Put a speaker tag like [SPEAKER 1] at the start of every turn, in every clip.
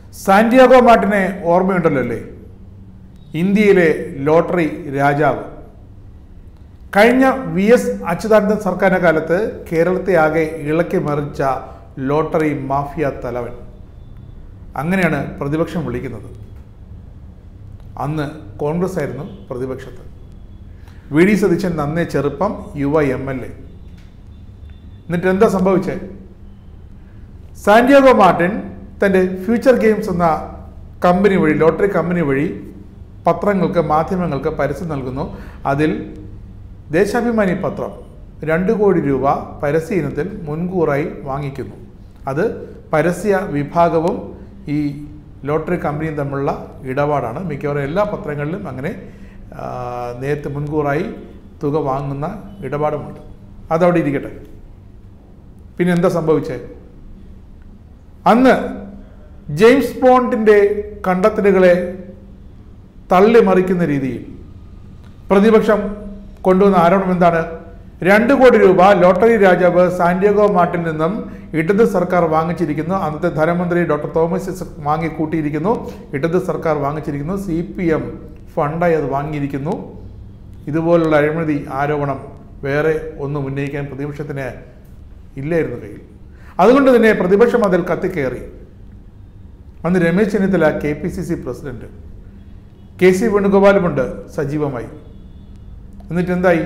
[SPEAKER 1] Santiago മാർട്ടിനെ ഓർമ്മയുണ്ടല്ലോ അല്ലേ ഇന്ത്യയിലെ ലോട്ടറി രാജാവ് കഴിഞ്ഞ വി എസ് അച്യുതാനന്ദൻ സർക്കാരിൻ്റെ കാലത്ത് കേരളത്തെ ആകെ ഇളക്കി മറിച്ച ലോട്ടറി മാഫിയ തലവൻ അങ്ങനെയാണ് പ്രതിപക്ഷം വിളിക്കുന്നത് അന്ന് കോൺഗ്രസ് ആയിരുന്നു പ്രതിപക്ഷത്ത് വി ഡി സതീശൻ നന്നേ ചെറുപ്പം യുവ എം എൽ എ എന്നിട്ട് എന്താ സംഭവിച്ചേ സാന്റിയാഗോ മാർട്ടിൻ തൻ്റെ ഫ്യൂച്ചർ ഗെയിംസ് എന്ന കമ്പനി വഴി ലോട്ടറി കമ്പനി വഴി പത്രങ്ങൾക്ക് മാധ്യമങ്ങൾക്ക് പരസ്യം നൽകുന്നു അതിൽ ദേശാഭിമാനി പത്രം രണ്ട് കോടി രൂപ പരസ്യ ഇനത്തിൽ മുൻകൂറായി വാങ്ങിക്കുന്നു അത് പരസ്യ വിഭാഗവും ഈ ലോട്ടറി കമ്പനിയും തമ്മിലുള്ള ഇടപാടാണ് മിക്കവാറും എല്ലാ പത്രങ്ങളിലും അങ്ങനെ ആ, നേരത്തെ മുൻകൂറായി തുക വാങ്ങുന്ന ഇടപാടുമുണ്ട് അതവിടെ ഇരിക്കട്ടെ പിന്നെ എന്താ സംഭവിച്ചേ അന്ന് ജെയിംസ് ബോണ്ടിൻ്റെ കണ്ടെത്തലുകളെ തള്ളിമറിക്കുന്ന രീതിയിൽ പ്രതിപക്ഷം കൊണ്ടുവന്ന ആരോപണം എന്താണ് രണ്ട് കോടി രൂപ ലോട്ടറി രാജാവ് സാന്റിയാഗോ മാർട്ടിൽ നിന്നും ഇടത് സർക്കാർ വാങ്ങിച്ചിരിക്കുന്നു അന്നത്തെ ധനമന്ത്രി ഡോക്ടർ തോമസ് ഐസക് വാങ്ങിക്കൂട്ടിയിരിക്കുന്നു ഇടത് സർക്കാർ വാങ്ങിച്ചിരിക്കുന്നു സി പി എം ഫണ്ടായി അത് വാങ്ങിയിരിക്കുന്നു ഇതുപോലുള്ള അഴിമതി ആരോപണം വേറെ ഒന്നും ഉന്നയിക്കാൻ പ്രതിപക്ഷത്തിന് ഇല്ലായിരുന്നു കയ്യിൽ അതുകൊണ്ട് തന്നെ പ്രതിപക്ഷം അതിൽ കത്തിക്കയറി അന്ന് Ramesh Chennithala K P C C president K C വേണുഗോപാലുമുണ്ട് സജീവമായി എന്നിട്ട് എന്തായി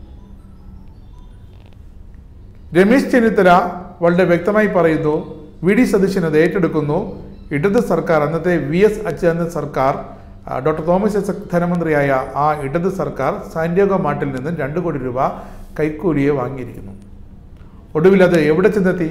[SPEAKER 1] രമേശ് ചെന്നിത്തല വളരെ വ്യക്തമായി പറയുന്നു വി ഡി സതീശൻ അത് ഏറ്റെടുക്കുന്നു ഇടത് സർക്കാർ അന്നത്തെ വി എസ് അച്യുതാനന്ദൻ സർക്കാർ ആ, ഡോക്ടർ തോമസ് ഐസക് ധനമന്ത്രിയായ ആ ഇടത് സർക്കാർ സാന്റിയാഗോ മാർട്ടിൽ നിന്ന് രണ്ട് കോടി രൂപ കൈക്കൂലിയെ വാങ്ങിയിരിക്കുന്നു ഒടുവിൽ അത് എവിടെ ചെന്നെത്തി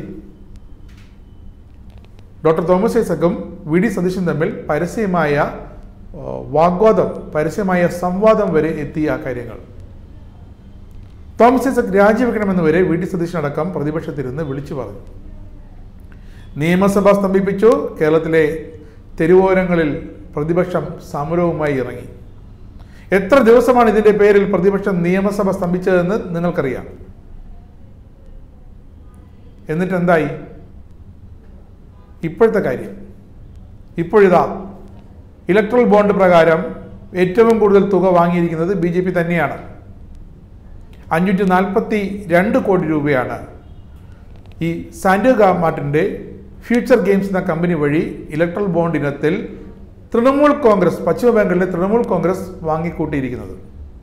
[SPEAKER 1] ഡോക്ടർ തോമസ് ഐസക്കും വി ഡി സതീശൻ തമ്മിൽ പരസ്യമായ ആ, വാഗ്വാദം പരസ്യമായ സംവാദം വരെ എത്തിയ ആ കാര്യങ്ങൾ തോമസ് ഐസക് രാജിവെക്കണമെന്ന് വരെ വി ഡി സതീശനടക്കം പ്രതിപക്ഷത്തിരുന്ന് വിളിച്ചു പറഞ്ഞു നിയമസഭ സ്തംഭിപ്പിച്ചു കേരളത്തിലെ തെരുവോരങ്ങളിൽ പ്രതിപക്ഷം സമരവുമായി ഇറങ്ങി എത്ര ദിവസമാണ് ഇതിന്റെ പേരിൽ പ്രതിപക്ഷം നിയമസഭ സ്തംഭിച്ചതെന്ന് നിങ്ങൾക്കറിയാം എന്നിട്ട് എന്തായി ഇപ്പോഴത്തെ കാര്യം ഇപ്പോഴിതാ ഇലക്ട്രൽ ബോണ്ട് പ്രകാരം ഏറ്റവും കൂടുതൽ തുക വാങ്ങിയിരിക്കുന്നത് ബി ജെ പി തന്നെയാണ് അഞ്ഞൂറ്റി നാൽപ്പത്തി രണ്ട് കോടി രൂപയാണ് ഈ സാന്റിയോഗ മാർട്ടിൻ്റെ ഫ്യൂച്ചർ ഗെയിംസ് എന്ന കമ്പനി വഴി ഇലക്ട്രൽ ബോണ്ട് ഇനത്തിൽ തൃണമൂൽ കോൺഗ്രസ് പശ്ചിമ ബംഗാളിലെ തൃണമൂൽ കോൺഗ്രസ് വാങ്ങിക്കൂട്ടിയിരിക്കുന്നത്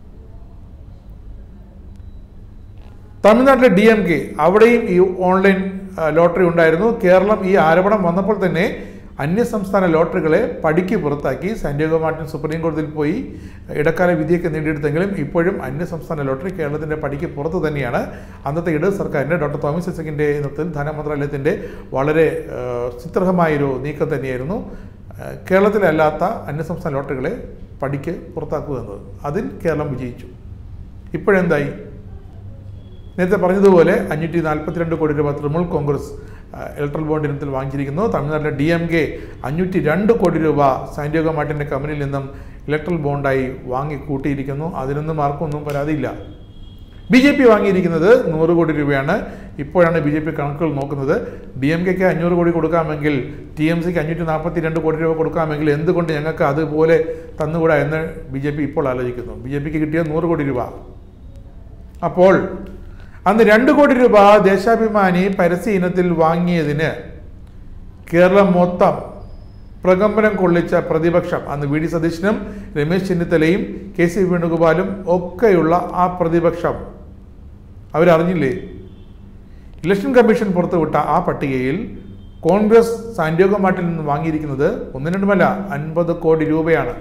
[SPEAKER 1] തമിഴ്നാട്ടിലെ ഡി എം കെ അവിടെയും ഈ ഓൺലൈൻ ആ, ലോട്ടറി ഉണ്ടായിരുന്നു കേരളം ഈ ആരോപണം വന്നപ്പോൾ തന്നെ അന്യസംസ്ഥാന ലോട്ടറികളെ പടിക്ക് പുറത്താക്കി സാന്റിയാഗോ മാർട്ടിൻ സുപ്രീം കോടതിയിൽ പോയി ഇടക്കാല വിധിയൊക്കെ നേടിയെടുത്തെങ്കിലും ഇപ്പോഴും അന്യസംസ്ഥാന ലോട്ടറി കേരളത്തിൻ്റെ പടിക്ക് പുറത്ത് തന്നെയാണ് അന്നത്തെ ഇടത് സർക്കാരിൻ്റെ ഡോക്ടർ തോമസ് ഐസക്കിൻ്റെ നേതൃത്വത്തിൽ ധനമന്ത്രാലയത്തിൻ്റെ വളരെ ആ, ചിത്രഹമായൊരു നീക്കം തന്നെയായിരുന്നു ആ, കേരളത്തിലെ അല്ലാത്ത അന്യസംസ്ഥാന ലോട്ടറികളെ പടിക്ക് പുറത്താക്കുക എന്നത് അതിൽ കേരളം വിജയിച്ചു ഇപ്പോഴെന്തായി നേരത്തെ പറഞ്ഞതുപോലെ അഞ്ഞൂറ്റി നാൽപ്പത്തിരണ്ട് കോടി രൂപ തൃണമൂൽ കോൺഗ്രസ് ആ, ഇലക്ട്രൽ ബോണ്ട് ഇനത്തിൽ വാങ്ങിച്ചിരിക്കുന്നു തമിഴ്നാട്ടിലെ ഡി എം കെ അഞ്ഞൂറ്റി രണ്ട് കോടി രൂപ സാന്റിയോഗോ മാർട്ടിൻ്റെ കമ്പനിയിൽ നിന്നും ഇലക്ട്രൽ ബോണ്ടായി വാങ്ങി കൂട്ടിയിരിക്കുന്നു അതിനൊന്നും ആർക്കൊന്നും പരാതിയില്ല ബി ജെ പി വാങ്ങിയിരിക്കുന്നത് നൂറ് കോടി രൂപയാണ് ഇപ്പോഴാണ് ബി ജെ പി കണക്കുകൾ നോക്കുന്നത് ഡി എം കെക്ക് അഞ്ഞൂറ് കോടി കൊടുക്കാമെങ്കിൽ ടി എം സിക്ക് അഞ്ഞൂറ്റി നാൽപ്പത്തി രണ്ട് കോടി രൂപ കൊടുക്കാമെങ്കിൽ എന്തുകൊണ്ട് ഞങ്ങൾക്ക് അതുപോലെ തന്നുകൂടാ എന്ന് ബി ജെ പി ഇപ്പോൾ ആലോചിക്കുന്നു ബി ജെ പിക്ക് കിട്ടിയ നൂറ് കോടി രൂപ അപ്പോൾ അന്ന് രണ്ട് കോടി രൂപ ദേശാഭിമാനി പരസ്യ ഇനത്തിൽ വാങ്ങിയതിന് കേരളം മൊത്തം പ്രകമ്പനം കൊള്ളിച്ച പ്രതിപക്ഷം അന്ന് വി ഡി സതീശനും രമേശ് ചെന്നിത്തലയും കെ സി വേണുഗോപാലും ഒക്കെയുള്ള ആ പ്രതിപക്ഷം അവരറിഞ്ഞില്ലേ ഇലക്ഷൻ കമ്മീഷൻ പുറത്തുവിട്ട ആ പട്ടികയിൽ കോൺഗ്രസ് സാന്റിയോഗോ മാർട്ടിൽ നിന്ന് വാങ്ങിയിരിക്കുന്നത് ഒന്ന് രണ്ടുമല്ല അൻപത് കോടി രൂപയാണ്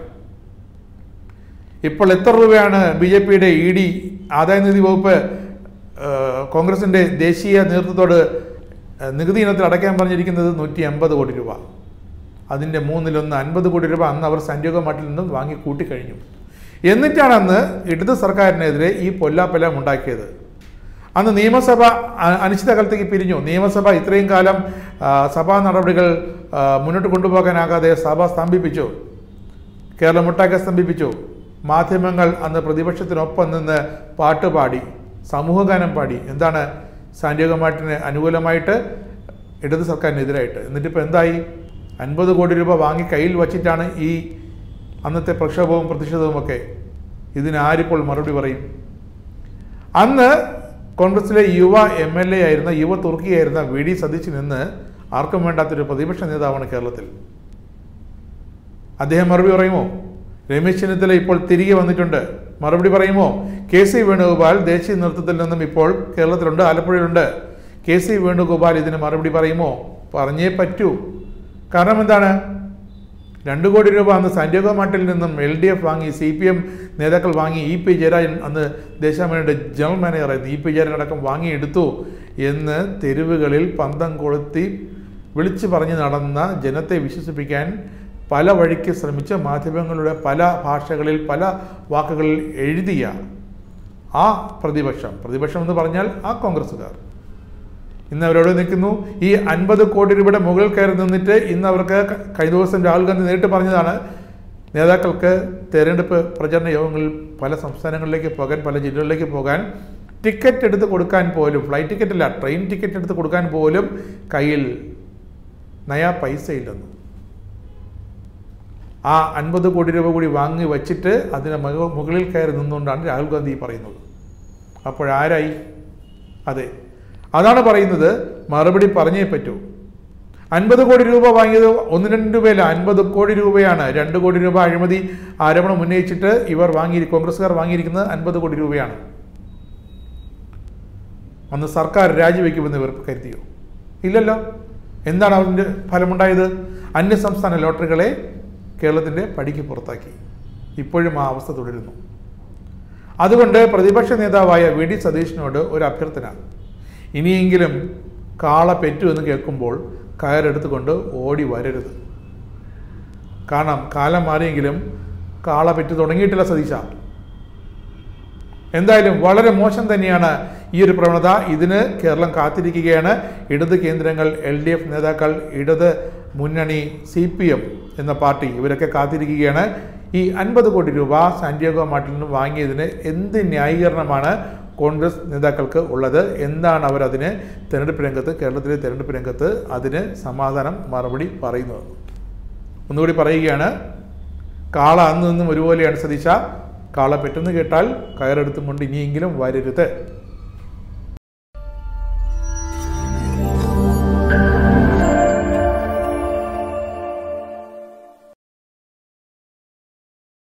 [SPEAKER 1] ഇപ്പോൾ എത്ര രൂപയാണ് ബി ജെ പിയുടെ ഇ ഡി ആദായനികുതി വകുപ്പ് ഏഹ്, കോൺഗ്രസിന്റെ ദേശീയ നേതൃത്വത്തോട് ഏഹ്, നികുതി ഇനത്തിൽ അടയ്ക്കാൻ പറഞ്ഞിരിക്കുന്നത് നൂറ്റി അമ്പത് കോടി രൂപ അതിൻ്റെ മൂന്നിലൊന്ന് അൻപത് കോടി രൂപ അന്ന് അവർ സന്യോഗ മട്ടിൽ നിന്നും വാങ്ങി കൂട്ടിക്കഴിഞ്ഞു എന്നിട്ടാണ് അന്ന് ഇടത് സർക്കാരിനെതിരെ ഈ പൊല്ലാപ്പൊല്ലാം ഉണ്ടാക്കിയത് അന്ന് നിയമസഭ അ- അനിശ്ചിതകാലത്തേക്ക് പിരിഞ്ഞു നിയമസഭ ഇത്രയും കാലം ആ, സഭാ നടപടികൾ ആ, മുന്നോട്ട് കൊണ്ടുപോകാനാകാതെ സഭ സ്തംഭിപ്പിച്ചു കേരളം ഒട്ടാകെ സ്തംഭിപ്പിച്ചു മാധ്യമങ്ങൾ അന്ന് പ്രതിപക്ഷത്തിനൊപ്പം നിന്ന് പാട്ടുപാടി സമൂഹഗാനം പാടി എന്താണ് സാന്റിയോഗ മാർട്ടിന് അനുകൂലമായിട്ട് ഇടത് സർക്കാരിനെതിരായിട്ട് എന്നിട്ടിപ്പോൾ എന്തായി അൻപത് കോടി രൂപ വാങ്ങി കയ്യിൽ വച്ചിട്ടാണ് ഈ അന്നത്തെ പ്രക്ഷോഭവും പ്രതിഷേധവും ഒക്കെ ഇതിന് ആരിപ്പോൾ മറുപടി പറയും അന്ന് കോൺഗ്രസിലെ യുവ എം എൽ എ ആയിരുന്ന യുവ തുർക്കിയായിരുന്ന വി ഡി സതീശൻ നിന്ന് ആർക്കും വേണ്ടാത്തൊരു പ്രതിപക്ഷ നേതാവാണ് കേരളത്തിൽ അദ്ദേഹം മറുപടി പറയുമോ രമേശ് ചെന്നിത്തല ഇപ്പോൾ തിരികെ വന്നിട്ടുണ്ട് മറുപടി പറയുമോ കെ സി വേണുഗോപാൽ ദേശീയ നേതൃത്വത്തിൽ നിന്നും ഇപ്പോൾ കേരളത്തിലുണ്ട് ആലപ്പുഴയിലുണ്ട് കെ സി വേണുഗോപാൽ ഇതിന് മറുപടി പറയുമോ പറഞ്ഞേ പറ്റൂ കാരണം എന്താണ് രണ്ട് കോടി രൂപ അന്ന് സാന്റിയാഗോ മാട്ടിൽ നിന്നും എൽ ഡി എഫ് വാങ്ങി സി പി എം നേതാക്കൾ വാങ്ങി ഇ പി ജയരാജൻ അന്ന് ദേശാമേനയുടെ ജനറൽ മാനേജറായിരുന്നു ഇ പി ജയരാജൻ അടക്കം വാങ്ങിയെടുത്തു എന്ന് തെരുവുകളിൽ പന്തം കൊളുത്തി വിളിച്ചു പറഞ്ഞ് നടന്ന ജനത്തെ വിശ്വസിപ്പിക്കാൻ പല വഴിക്ക് ശ്രമിച്ച മാധ്യമങ്ങളുടെ പല ഭാഷകളിൽ പല വാക്കുകളിൽ എഴുതിയ ആ പ്രതിപക്ഷം പ്രതിപക്ഷം എന്ന് പറഞ്ഞാൽ ആ കോൺഗ്രസ്സുകാർ ഇന്ന് അവരോട് നിൽക്കുന്നു ഈ അൻപത് കോടി രൂപയുടെ മുകളിൽ കയറി നിന്നിട്ട് ഇന്ന് അവർക്ക് ക- കഴിഞ്ഞ ദിവസം രാഹുൽ ഗാന്ധി നേരിട്ട് പറഞ്ഞതാണ് നേതാക്കൾക്ക് തെരഞ്ഞെടുപ്പ് പ്രചരണ യോഗങ്ങളിൽ പല സംസ്ഥാനങ്ങളിലേക്ക് പോകാൻ പല ജില്ലകളിലേക്ക് പോകാൻ ടിക്കറ്റ് എടുത്ത് കൊടുക്കാൻ പോലും ഫ്ലൈറ്റ് ടിക്കറ്റ് അല്ല ട്രെയിൻ ടിക്കറ്റ് എടുത്ത് കൊടുക്കാൻ പോലും കയ്യിൽ നയാ പൈസ ഇല്ലെന്ന് ആ അൻപത് കോടി രൂപ കൂടി വാങ്ങി വച്ചിട്ട് അതിന് മുക- മുകളിൽ കയറി നിന്നുകൊണ്ടാണ് രാഹുൽ ഗാന്ധി ഈ പറയുന്നത് അപ്പോഴാരായി അതെ അതാണ് പറയുന്നത് മറുപടി പറഞ്ഞേ പറ്റൂ അൻപത് കോടി രൂപ വാങ്ങിയത് ഒന്ന് രണ്ട് രൂപയല്ല അൻപത് കോടി രൂപയാണ് രണ്ട് കോടി രൂപ അഴിമതി ആരോപണം ഉന്നയിച്ചിട്ട് ഇവർ വാങ്ങി കോൺഗ്രസ്സുകാർ വാങ്ങിയിരിക്കുന്നത് അൻപത് കോടി രൂപയാണ് അന്ന് സർക്കാർ രാജിവെക്കുമെന്ന് ഇവർ കരുതിയോ ഇല്ലല്ലോ എന്താണ് അതിൻ്റെ ഫലമുണ്ടായത് അന്യസംസ്ഥാന ലോട്ടറികളെ കേരളത്തിൻ്റെ പടിക്ക് പുറത്താക്കി ഇപ്പോഴും ആ അവസ്ഥ തുടരുന്നു അതുകൊണ്ട് പ്രതിപക്ഷ നേതാവായ വി ഡി സതീഷിനോട് ഒരു അഭ്യർത്ഥന ഇനിയെങ്കിലും കാള പെറ്റു എന്ന് കേൾക്കുമ്പോൾ കയറെടുത്തുകൊണ്ട് ഓടി വരരുത് കാരണം കാലം മാറിയെങ്കിലും കാള പെറ്റു തുടങ്ങിയിട്ടില്ല സതീശ എന്തായാലും വളരെ മോശം തന്നെയാണ് ഈ ഒരു പ്രവണത ഇതിന് കേരളം കാത്തിരിക്കുകയാണ് ഇടത് കേന്ദ്രങ്ങൾ എൽ ഡി എഫ് നേതാക്കൾ ഇടത് മുന്നണി സി പി എം എന്ന പാർട്ടി ഇവരൊക്കെ കാത്തിരിക്കുകയാണ് ഈ അൻപത് കോടി രൂപ സാന്റിയാഗോ മാർട്ടിൽ നിന്ന് വാങ്ങിയതിന് എന്ത് ന്യായീകരണമാണ് കോൺഗ്രസ് നേതാക്കൾക്ക് ഉള്ളത് എന്താണ് അവർ അതിന് തെരഞ്ഞെടുപ്പ് രംഗത്ത് കേരളത്തിലെ തെരഞ്ഞെടുപ്പ് രംഗത്ത് അതിന് സമാധാനം മറുപടി പറയുന്നത് ഒന്നുകൂടി പറയുകയാണ് കാള അന്ന് നിന്നും ഒരുപോലെയാണ് സതീശ കാള പെട്ടെന്ന് കേട്ടാൽ കയറെടുത്തും കൊണ്ട് ഇനിയെങ്കിലും വരരുത്